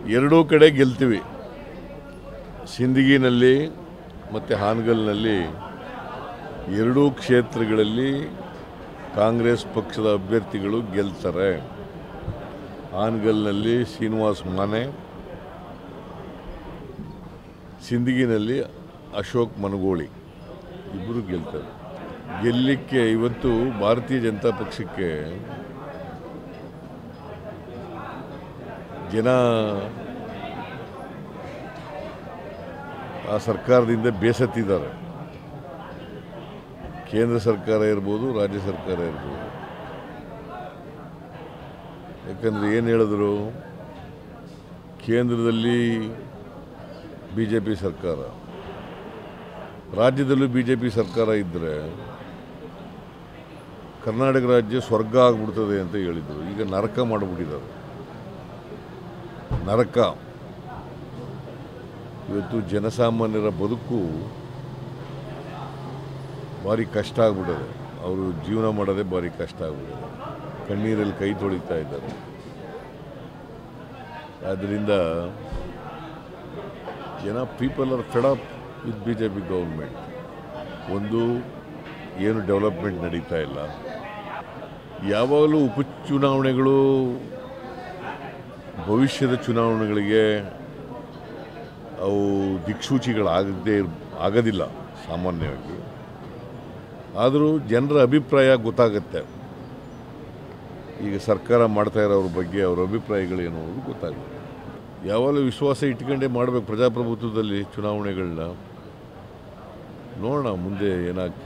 ಎರಡೂ ಕಡೆ ಗೆಲ್ತೀವಿ ಸಿಂದಗಿನಲ್ಲಿ ಮತ್ತು ಹಾನಗಲ್ನಲ್ಲಿ ಎರಡೂ ಕ್ಷೇತ್ರಗಳಲ್ಲಿ ಕಾಂಗ್ರೆಸ್ ಪಕ್ಷದ ಅಭ್ಯರ್ಥಿಗಳು ಗೆಲ್ತಾರೆ ಹಾನಗಲ್ನಲ್ಲಿ ಶ್ರೀನಿವಾಸ್ ಮಾನೆ ಸಿಂದಗಿನಲ್ಲಿ ಅಶೋಕ್ ಮನಗೋಳಿ ಇಬ್ಬರು ಗೆಲ್ತಾರೆ ಗೆಲ್ಲಲಿಕ್ಕೆ ಇವತ್ತು ಭಾರತೀಯ ಜನತಾ ಪಕ್ಷಕ್ಕೆ ಜನ ಆ ಸರ್ಕಾರದಿಂದ ಬೇಸತ್ತಿದ್ದಾರೆ ಕೇಂದ್ರ ಸರ್ಕಾರ ಇರ್ಬೋದು ರಾಜ್ಯ ಸರ್ಕಾರ ಇರ್ಬೋದು ಯಾಕಂದರೆ ಏನು ಹೇಳಿದ್ರು ಕೇಂದ್ರದಲ್ಲಿ ಬಿ ಜೆ ಪಿ ಸರ್ಕಾರ ರಾಜ್ಯದಲ್ಲೂ ಬಿ ಜೆ ಪಿ ಸರ್ಕಾರ ಇದ್ದರೆ ಕರ್ನಾಟಕ ರಾಜ್ಯ ಸ್ವರ್ಗ ಆಗ್ಬಿಡ್ತದೆ ಅಂತ ಹೇಳಿದರು ಈಗ ನರಕ ಮಾಡಿಬಿಟ್ಟಿದ್ದಾರೆ ನರಕ ಇವತ್ತು ಜನಸಾಮಾನ್ಯರ ಬದುಕು ಭಾರಿ ಕಷ್ಟ ಆಗ್ಬಿಟ್ಟದೆ ಅವರು ಜೀವನ ಮಾಡೋದೇ ಭಾರಿ ಕಷ್ಟ ಆಗ್ಬಿಟ್ಟಿದೆ ಕಣ್ಣೀರಲ್ಲಿ ಕೈ ತೊಳಿತಾ ಇದ್ದಾರೆ ಆದ್ದರಿಂದ ಜನ people are fed up with B J P government ಒಂದು ಏನು ಡೆವಲಪ್ಮೆಂಟ್ ನಡೀತಾ ಇಲ್ಲ ಯಾವಾಗಲೂ ಉಪಚುನಾವಣೆಗಳು ಭವಿಷ್ಯದ ಚುನಾವಣೆಗಳಿಗೆ ಅವು ದಿಕ್ಸೂಚಿಗಳಾಗದೇ ಇರ್ ಆಗೋದಿಲ್ಲ ಸಾಮಾನ್ಯವಾಗಿ ಆದರೂ ಜನರ ಅಭಿಪ್ರಾಯ ಗೊತ್ತಾಗುತ್ತೆ ಈಗ ಸರ್ಕಾರ ಮಾಡ್ತಾ ಇರೋವ್ರ ಬಗ್ಗೆ ಅವ್ರ ಅಭಿಪ್ರಾಯಗಳೇನು ಅನ್ನೋದು ಗೊತ್ತಾಗುತ್ತೆ ಯಾವಾಗಲೂ ವಿಶ್ವಾಸ ಇಟ್ಕೊಂಡೇ ಮಾಡಬೇಕು ಪ್ರಜಾಪ್ರಭುತ್ವದಲ್ಲಿ ಚುನಾವಣೆಗಳನ್ನ ನೋಡೋಣ ಮುಂದೆ ಏನಾಗ್ತದೆ